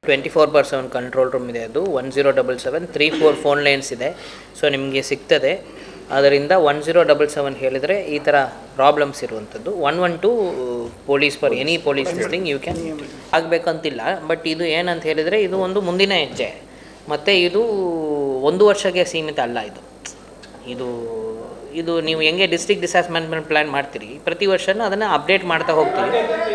twenty four bar seven control room ಇದೆ ಅದು one zero double seven three four phone lines ಇದೆ so ನಿಮಗೆ ಸಿಗ್ತದೆ ಅದರಿಂದ ಒನ್ ಜೀರೋ ಡಬಲ್ ಸೆವೆನ್ ಹೇಳಿದರೆ ಈ ಥರ ಪ್ರಾಬ್ಲಮ್ಸ್ ಇರುವಂಥದ್ದು one one two police for any police thing you can ಆಗಬೇಕಂತಿಲ್ಲ ಬಟ್ ಇದು ಏನಂತ ಹೇಳಿದರೆ ಇದು ಒಂದು ಮುಂದಿನ ಹೆಜ್ಜೆ ಮತ್ತು ಇದು ಒಂದು ವರ್ಷಕ್ಕೆ ಸೀಮಿತ ಅಲ್ಲ ಇದು ಇದು ಇದು ನೀವು ಹೆಂಗೆ ಡಿಸ್ಟ್ರಿಕ್ಟ್ ಡಿಸಾಸ್ ಮ್ಯಾನೇಜ್ಮೆಂಟ್ ಪ್ಲ್ಯಾನ್ ಮಾಡ್ತೀರಿ ಪ್ರತಿ ವರ್ಷನೂ ಅದನ್ನು ಅಪ್ಡೇಟ್ ಮಾಡ್ತಾ ಹೋಗ್ತೀವಿ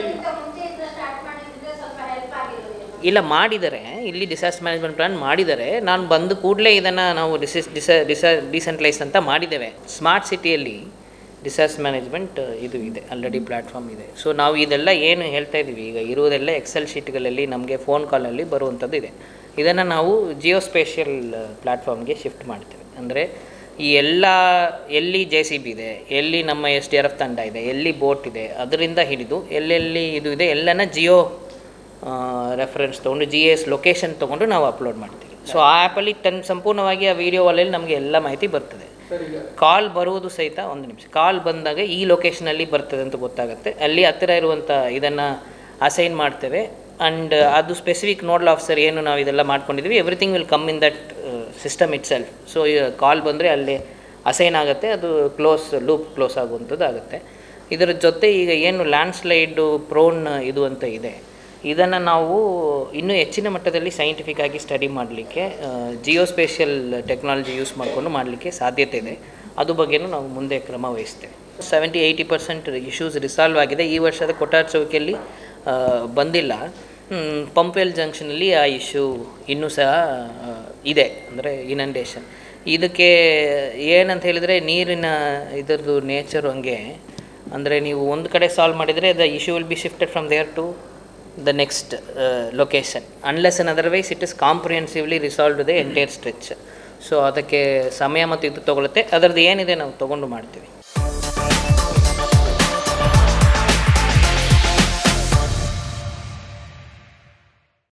ಇಲ್ಲ ಮಾಡಿದರೆ ಇಲ್ಲಿ ಡಿಸಾಸ್ಟರ್ ಮ್ಯಾನೇಜ್ಮೆಂಟ್ ಪ್ಲಾನ್ ಮಾಡಿದರೆ ನಾನು ಬಂದು ಕೂಡಲೇ ಇದನ್ನು ನಾವು ಡಿಸಿಸ್ ಡಿಸ ಡಿಸ ಡಿಸೆಂಟ್ರಲೈಸ್ ಅಂತ ಮಾಡಿದ್ದೇವೆ ಸ್ಮಾರ್ಟ್ ಸಿಟಿಯಲ್ಲಿ ಡಿಸಾಸ್ಟರ್ ಮ್ಯಾನೇಜ್ಮೆಂಟ್ ಇದು ಇದೆ ಆಲ್ರೆಡಿ ಪ್ಲ್ಯಾಟ್ಫಾರ್ಮ್ ಇದೆ ಸೊ ನಾವು ಇದೆಲ್ಲ ಏನು ಹೇಳ್ತಾ ಇದ್ದೀವಿ ಈಗ ಇರುವುದೆಲ್ಲ ಎಕ್ಸೆಲ್ ಶೀಟ್ಗಳಲ್ಲಿ ನಮಗೆ ಫೋನ್ ಕಾಲಲ್ಲಿ ಬರುವಂಥದ್ದು ಇದೆ ಇದನ್ನು ನಾವು ಜಿಯೋ ಸ್ಪೇಷಿಯಲ್ ಪ್ಲ್ಯಾಟ್ಫಾರ್ಮ್ಗೆ ಶಿಫ್ಟ್ ಮಾಡ್ತೇವೆ ಅಂದರೆ ಈ ಎಲ್ಲ ಎಲ್ಲಿ ಜೆ ಸಿ ಬಿ ಇದೆ ಎಲ್ಲಿ ನಮ್ಮ ಎಸ್ ಡಿ ಆರ್ ಎಫ್ ತಂಡ ಇದೆ ಎಲ್ಲಿ ಬೋಟ್ ಇದೆ ಅದರಿಂದ ಹಿಡಿದು ಎಲ್ಲೆಲ್ಲಿ ಇದು ಇದೆ ಎಲ್ಲನ ಜಿಯೋ ರೆಫರೆನ್ಸ್ ತೊಗೊಂಡು ಜಿ ಎಸ್ ಲೊಕೇಶನ್ ತೊಗೊಂಡು ನಾವು ಅಪ್ಲೋಡ್ ಮಾಡ್ತೀವಿ ಸೊ ಆ ಆ್ಯಪಲ್ಲಿ ಟನ್ ಸಂಪೂರ್ಣವಾಗಿ ಆ ವಿಡಿಯೋ ವಾಲಲ್ಲಿ ನಮಗೆ ಎಲ್ಲ ಮಾಹಿತಿ ಬರ್ತದೆ ಕಾಲ್ ಬರುವುದು ಸಹಿತ ಒಂದು ನಿಮಿಷ ಕಾಲ್ ಬಂದಾಗ ಈ ಲೊಕೇಶನಲ್ಲಿ ಬರ್ತದೆ ಅಂತ ಗೊತ್ತಾಗುತ್ತೆ ಅಲ್ಲಿ ಹತ್ತಿರ ಇರುವಂಥ ಇದನ್ನು ಅಸೈನ್ ಮಾಡ್ತೇವೆ ಆ್ಯಂಡ್ ಅದು ಸ್ಪೆಸಿಫಿಕ್ ನೋಡಲ್ ಆಫೀಸರ್ ಏನು ನಾವು ಇದೆಲ್ಲ ಮಾಡ್ಕೊಂಡಿದ್ದೀವಿ everything will come in that system itself so call ಬಂದರೆ ಅಲ್ಲಿ ಅಸೈನ್ ಆಗುತ್ತೆ ಅದು ಕ್ಲೋಸ್ ಲೂಪ್ ಕ್ಲೋಸ್ ಆಗುವಂಥದ್ದು ಆಗುತ್ತೆ ಇದರ ಜೊತೆ ಈಗ ಏನು ಲ್ಯಾಂಡ್ ಸ್ಲೈಡು ಪ್ರೋನ್ ಇದು ಅಂತ ಇದೆ ಇದನ್ನು ನಾವು ಇನ್ನೂ ಹೆಚ್ಚಿನ ಮಟ್ಟದಲ್ಲಿ ಸೈಂಟಿಫಿಕ್ ಆಗಿ ಸ್ಟಡಿ ಮಾಡಲಿಕ್ಕೆ ಜಿಯೋ ಸ್ಪೇಷಿಯಲ್ ಟೆಕ್ನಾಲಜಿ ಯೂಸ್ ಮಾಡಿಕೊಂಡು ಮಾಡಲಿಕ್ಕೆ ಸಾಧ್ಯತೆ ಇದೆ ಅದು ಬಗ್ಗೆನೂ ನಾವು ಮುಂದೆ ಕ್ರಮ ವಹಿಸ್ತೇವೆ seventy eighty percent issues resolve ಆಗಿದೆ ಈ ವರ್ಷದ ಕೊಟ್ಟಾರ್ ಚೌಕಿಯಲ್ಲಿ ಆ, ಬಂದಿಲ್ಲ ಹ್ಮ್, ಪಂಪೆಲ್ ಜಂಕ್ಷನಲ್ಲಿ ಆ ಇಶ್ಯೂ ಇನ್ನೂ ಸಹ ಆ, ಇದೆ ಅಂದರೆ ಇನಂಡೇಷನ್ ಇದಕ್ಕೆ ಏನಂತ ಹೇಳಿದರೆ ನೀರಿನ ಇದರದ್ದು ನೇಚರು ಹಂಗೆ ಅಂದರೆ ನೀವು ಒಂದು ಕಡೆ ಸಾಲ್ವ್ ಮಾಡಿದರೆ the issue will be shifted from there to the next location unless uh otherwise it is comprehensively resolved the entire stretch so ಅದಕ್ಕೆ ಸಮಯ ಮತ್ತು ಇದು ತೊಗೊಳುತ್ತೆ ಅದರದ್ದು ಏನಿದೆ ನಾವು ತೊಗೊಂಡು ಮಾಡ್ತೀವಿ